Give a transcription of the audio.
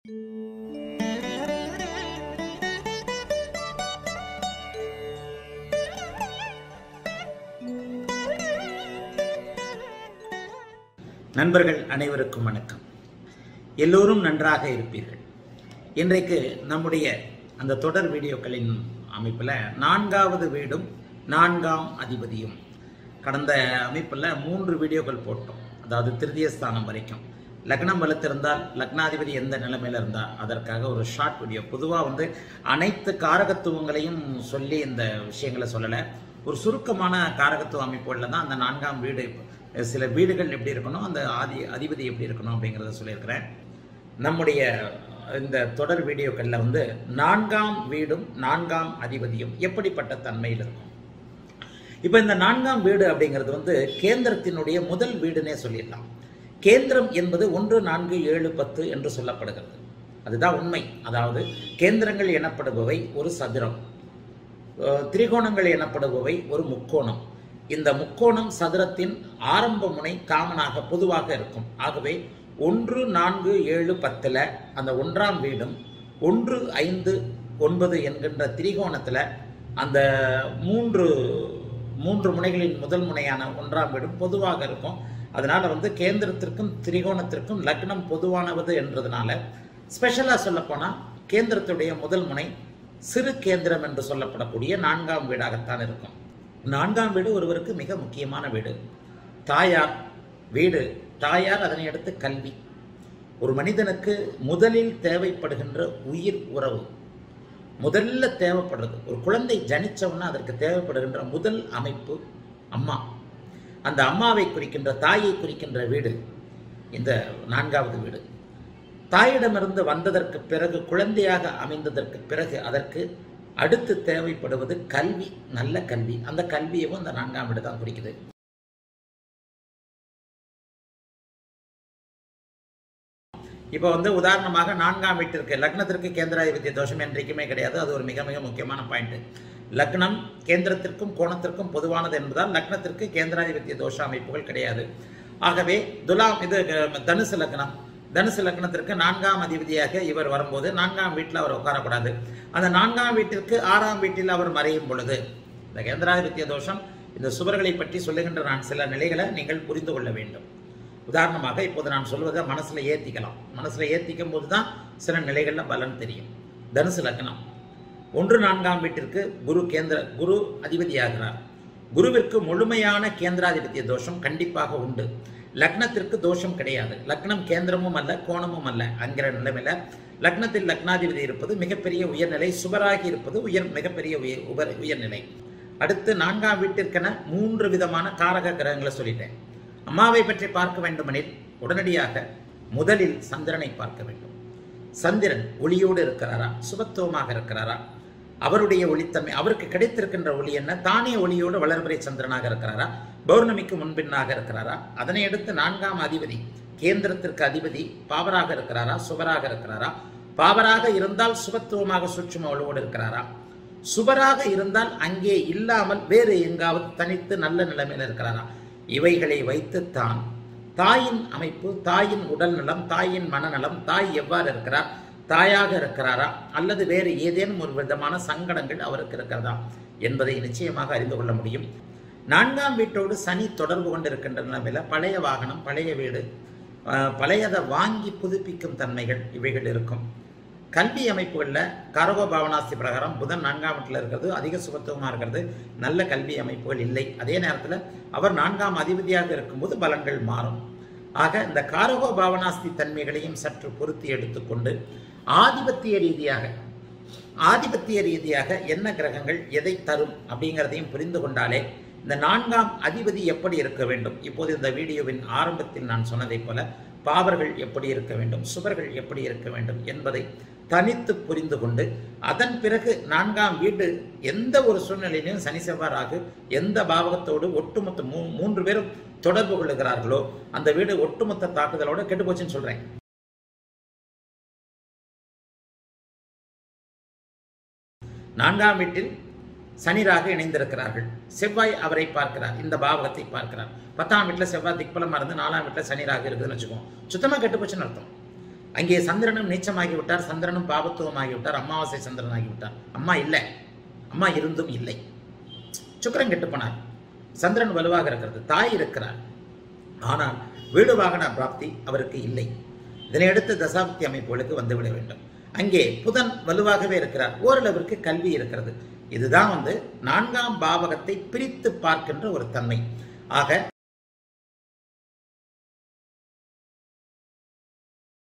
நண்பர்கள் அனைவருக்கும் வணக்கம் எல்லோரும் நன்றாக இருப்பீர்கள் இன்றைக்கு நம்முடைய அந்த தொடர் வீடியோக்களின் அமைப்பில் நான்காவது வீடும் நான்காம் அதிபதியும் கடந்த அமைப்பில் மூன்று வீடியோக்கள் போட்டோம் அதாவது திருதிய ஸ்தானம் வரைக்கும் லக்னம் வலுத்திருந்தால் லக்னாதிபதி எந்த நிலைமையில இருந்தால் அதற்காக ஒரு ஷார்ட் வீடியோ பொதுவாக வந்து அனைத்து காரகத்துவங்களையும் சொல்லி இந்த விஷயங்களை சொல்லலை ஒரு சுருக்கமான காரகத்துவ அமைப்புகளில் தான் அந்த நான்காம் வீடு சில வீடுகள் எப்படி இருக்கணும் அந்த ஆதி அதிபதி எப்படி இருக்கணும் அப்படிங்கிறத சொல்லியிருக்கிறேன் நம்முடைய இந்த தொடர் வீடியோக்களில் வந்து நான்காம் வீடும் நான்காம் அதிபதியும் எப்படிப்பட்ட தன்மையில் இருக்கும் இப்போ இந்த நான்காம் வீடு அப்படிங்கிறது வந்து கேந்திரத்தினுடைய முதல் வீடுனே சொல்லிடலாம் கேந்திரம் என்பது ஒன்று நான்கு ஏழு பத்து என்று சொல்லப்படுகிறது அதுதான் உண்மை அதாவது கேந்திரங்கள் எனப்படுபவை ஒரு சதுரம் அஹ், திரிகோணங்கள் எனப்படுபவை ஒரு முக்கோணம் இந்த முக்கோணம் சதுரத்தின் ஆரம்ப முனை காமனாக பொதுவாக இருக்கும் ஆகவே ஒன்று நான்கு ஏழு பத்தில் அந்த ஒன்றாம் வீடும் ஒன்று ஐந்து ஒன்பது என்கின்ற திரிகோணத்தில் அந்த மூன்று மூன்று முனைகளின் முதல் முனையான ஒன்றாம் வீடும் பொதுவாக இருக்கும் அதனால வந்து கேந்திரத்திற்கும் திரிகோணத்திற்கும் லக்னம் பொதுவானது என்றதுனால ஸ்பெஷலாக சொல்லப்போனால் கேந்திரத்துடைய முதல் முனை சிறு கேந்திரம் என்று சொல்லப்படக்கூடிய நான்காம் வீடாகத்தான் இருக்கும் நான்காம் வீடு ஒருவருக்கு மிக முக்கியமான வீடு தாயார் வீடு தாயார் அதனை அடுத்து கல்வி ஒரு மனிதனுக்கு முதலில் தேவைப்படுகின்ற உயிர் உறவு முதல்ல தேவைப்படுறது ஒரு குழந்தை ஜனிச்சவொன்னா அதற்கு தேவைப்படுகின்ற முதல் அமைப்பு அம்மா அந்த அம்மாவை குறிக்கின்ற தாயை குறிக்கின்ற வீடு இந்த நான்காவது வீடு தாயிடமிருந்து வந்ததற்கு பிறகு குழந்தையாக அமைந்ததற்கு பிறகு அதற்கு அடுத்து தேவைப்படுவது கல்வி நல்ல கல்வி அந்த கல்வியவும் அந்த நான்காம் வீடு தான் குறிக்குது இப்போ வந்து உதாரணமாக நான்காம் வீட்டிற்கு லக்னத்திற்கு கேந்திராதிபத்திய தோஷம் என்றைக்குமே கிடையாது அது ஒரு மிக மிக முக்கியமான பாயிண்ட் லக்னம் கேந்திரத்திற்கும் கோணத்திற்கும் பொதுவானது என்பதால் லக்னத்திற்கு கேந்திராதிபத்திய தோஷ அமைப்புகள் கிடையாது ஆகவே துலாம் இது அஹ், தனுசு லக்னம் தனுசு லக்னத்திற்கு நான்காம் அதிபதியாக இவர் வரும்போது நான்காம் வீட்டில் அவர் உட்காரக்கூடாது அந்த நான்காம் வீட்டிற்கு ஆறாம் வீட்டில் அவர் மறையும் பொழுது இந்த கேந்திராதிபத்திய தோஷம் இந்த சுவர்களை பற்றி சொல்லுகின்ற நான் சில நிலைகளை நீங்கள் புரிந்து கொள்ள வேண்டும் உதாரணமாக இப்போது நான் சொல்வதை மனசுல ஏத்திக்கலாம் மனசுல ஏத்திக்கும் போது தான் சில நிலைகள்ல பலன் தெரியும் தனுசு லக்னம் ஒன்று நான்காம் வீட்டிற்கு குரு கேந்திர குரு அதிபதியாகிறார் குருவிற்கு முழுமையான கேந்திராதிபத்திய தோஷம் கண்டிப்பாக உண்டு லக்னத்திற்கு தோஷம் கிடையாது லக்னம் கேந்திரமும் அல்ல கோணமும் அல்ல என்கிற நிலைமையில லக்னத்தில் லக்னாதிபதி இருப்பது மிகப்பெரிய உயர்நிலை சுபராகி இருப்பது உயர் மிகப்பெரிய உயர் உபர் உயர்நிலை அடுத்து நான்காம் வீட்டிற்கென மூன்று விதமான காரக கிரகங்களை சொல்லிட்டேன் அம்மாவை பற்றி பார்க்க வேண்டுமெனில் உடனடியாக முதலில் சந்திரனை பார்க்க வேண்டும் சந்திரன் ஒளியோடு இருக்கிறாரா சுபத்துவமாக இருக்கிறாரா அவருடைய ஒளித்தன்மை அவருக்கு கிடைத்திருக்கின்ற ஒளி என்ன தானே ஒளியோடு வளர்பிறை சந்திரனாக இருக்கிறாரா பௌர்ணமிக்கு முன்பின்னாக இருக்கிறாரா அதனை அடுத்து நான்காம் அதிபதி கேந்திரத்திற்கு அதிபதி பாவராக இருக்கிறாரா சுபராக இருக்கிறாரா பாவராக இருந்தால் சுபத்துவமாக சூட்சும ஒளியோடு இருக்கிறாரா சுபராக இருந்தால் அங்கே இல்லாமல் வேறு எங்காவது தனித்து நல்ல நிலைமையில் இருக்கிறாரா இவைகளை வைத்துத்தான் தாயின் அமைப்பு தாயின் உடல் நலம் தாயின் மனநலம் தாய் எவ்வாறு இருக்கிறார் தாயாக இருக்கிறாரா அல்லது வேறு ஏதேனும் ஒரு விதமான சங்கடங்கள் அவருக்கு இருக்கிறதா என்பதை நிச்சயமாக அறிந்து கொள்ள முடியும் நான்காம் வீட்டோடு சனி தொடர்பு கொண்டிருக்கின்ற நிலைமையில பழைய வாகனம் பழைய வீடு அஹ், பழையதை வாங்கி புதுப்பிக்கும் தன்மைகள் இவைகள் இருக்கும் கல்வி அமைப்புகளில் கரகோ பாவனாஸ்தி பிரகாரம் புதன் நான்காம் வீட்டில் இருக்கிறது அதிக சுபத்துவமாக இருக்கிறது நல்ல கல்வி அமைப்புகள் இல்லை அதே நேரத்தில் அவர் நான்காம் அதிபதியாக இருக்கும்போது பலன்கள் மாறும் ஆக இந்த காரகோ பாவனாஸ்தி தன்மைகளையும் சற்று பொருத்தி எடுத்துக்கொண்டு ஆதிபத்திய ரீதியாக ஆதிபத்திய ரீதியாக என்ன கிரகங்கள் எதை தரும் அப்படிங்கிறதையும் புரிந்து கொண்டாலே இந்த நான்காம் அதிபதி எப்படி இருக்க வேண்டும் இப்போது இந்த வீடியோவின் ஆரம்பத்தில் நான் சொன்னதைப் போல பாவர்கள் எப்படி இருக்க வேண்டும் சுவர்கள் எப்படி இருக்க வேண்டும் என்பதை தனித்து புரிந்து கொண்டு அதன் பிறகு நான்காம் வீடு எந்த ஒரு சூழ்நிலையிலும் சனி செவ்வாறாக எந்த பாவகத்தோடு ஒட்டுமொத்த மூ மூன்று பேரும் தொடர்பு கொள்ளுகிறார்களோ அந்த வீடு ஒட்டுமொத்த தாக்குதலோட கெட்டு போச்சுன்னு சொல்றேன் நான்காம் வீட்டில் சனிராக இணைந்திருக்கிறார்கள் செவ்வாய் அவரை பார்க்கிறார் இந்த பாவகத்தை பார்க்கிறார் பத்தாம் வீட்டில் செவ்வாய் திக்பலமாக இருந்து நாலாம் வீட்டில் சனிராக இருக்குதுன்னு வச்சுக்கோம் சுத்தமாக கெட்டு போச்சுன்னு அர்த்தம் அங்கே சந்திரனும் நீச்சமாகி விட்டார் சந்திரனும் பாபத்துவமாகி விட்டார் அமாவாசை சந்திரன் ஆகிவிட்டார் அம்மா இல்லை அம்மா இருந்தும் இல்லை சுக்கிரன் கெட்டு போனார் சந்திரன் வலுவாக இருக்கிறது தாய் இருக்கிறார் ஆனால் வீடு வாகன பிராப்தி அவருக்கு இல்லை இதனையடுத்து தசாப்தி அமைப்புகளுக்கு வந்துவிட வேண்டும் அங்கே புதன் வலுவாகவே இருக்கிறார் ஓரளவிற்கு கல்வி இருக்கிறது இதுதான் வந்து நான்காம் பாவகத்தை பிரித்து பார்க்கின்ற ஒரு தன்மை ஆக